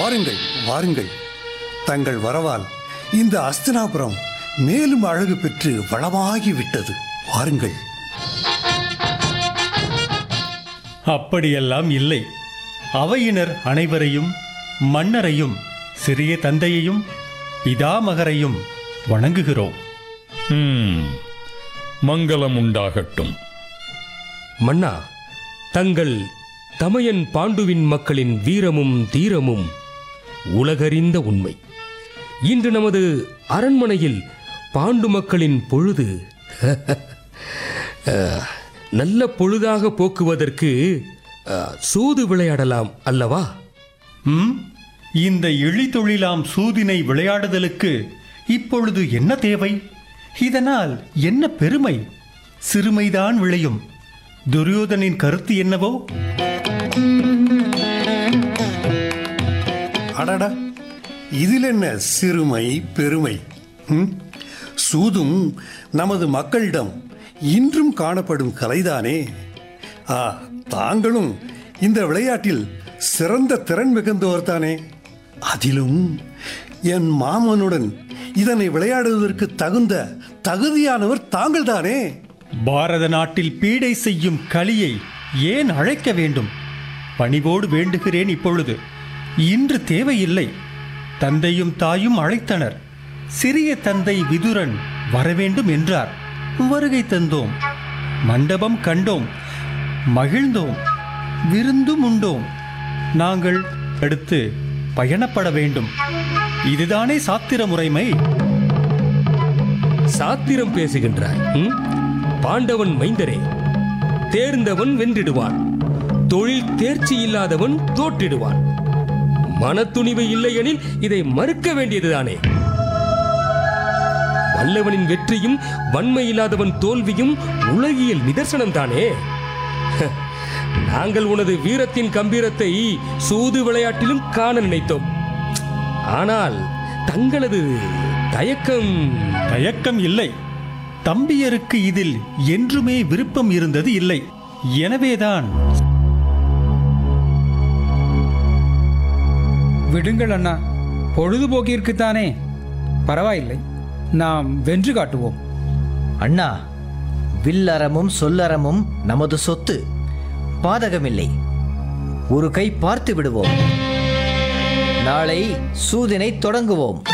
வாருங்கள் வாருங்கள் தங்கள் வரவால் இந்த அஸ்தினாபுரம் மேலும் அழகு பெற்று வளமாகி விட்டது வாருங்கள் அப்படியெல்லாம் இல்லை அவையினர் அனைவரையும் மன்னரையும் சிறிய தந்தையையும் பிதாமகரையும் வணங்குகிறோம் ம், மங்களம் உண்டாகட்டும் மன்னா தங்கள் தமையன் பாண்டுவின் மக்களின் வீரமும் தீரமும் உலகறிந்த உண்மை இன்று நமது அரண்மனையில் பாண்டு மக்களின் பொழுது அஹ், நல்ல பொழுதாக போக்குவதற்கு அஹ், சூது விளையாடலாம் அல்லவா ம் இந்த இழிதொழிலாம் சூதினை விளையாடுதலுக்கு இப்பொழுது என்ன தேவை இதனால் என்ன பெருமை சிறுமைதான் விளையும் துரியோதனின் கருத்து என்னவோ அடடா இதில் என்ன சிறுமை பெருமை ம்? சூதும் நமது மக்களிடம் இன்றும் காணப்படும் கலைதானே ஆ தாங்களும் இந்த விளையாட்டில் சிறந்த திறன் மிகுந்தவர் தானே அதிலும் என் மாமனுடன் இதனை விளையாடுவதற்கு தகுந்த தகுதியானவர் தாங்கள்தானே பாரத நாட்டில் பீடை செய்யும் கலியை ஏன் அழைக்க வேண்டும் பணிவோடு வேண்டுகிறேன் இப்பொழுது இன்று தேவையில்லை தந்தையும் தாயும் அழைத்தனர் சிறிய தந்தை விதுரன் வரவேண்டும் என்றார் வருகை தந்தோம் மண்டபம் கண்டோம் மகிழ்ந்தோம் விருந்தும் உண்டோம் நாங்கள் அடுத்து பயணப்பட வேண்டும் இதுதானே சாத்திர முறைமை சாத்திரம் பேசுகின்றாய் ம்? பாண்டவன் மைந்தரே தேர்ந்தவன் வென்றிடுவான் தொழில் தேர்ச்சி இல்லாதவன் தோற்றிடுவான் மனத்துணிவு இல்லையெனில் இதை மறுக்க வேண்டியதுதானே வல்லவனின் வெற்றியும் வன்மை இல்லாதவன் தோல்வியும் உலகியல் நிதர்சனம் தானே நாங்கள் உனது வீரத்தின் கம்பீரத்தை சூது விளையாட்டிலும் காண நினைத்தோம் ஆனால் தங்களது தயக்கம் தயக்கம் இல்லை தம்பியருக்கு இதில் என்றுமே விருப்பம் இருந்தது இல்லை எனவேதான் விடுங்கள் அண்ணா பொழுதுபோக்கிற்குத்தானே பரவாயில்லை நாம் வென்று காட்டுவோம் அண்ணா வில்லறமும் சொல்லறமும் நமது சொத்து பாதகமில்லை ஒரு கை பார்த்து விடுவோம் நாளை சூதினை தொடங்குவோம்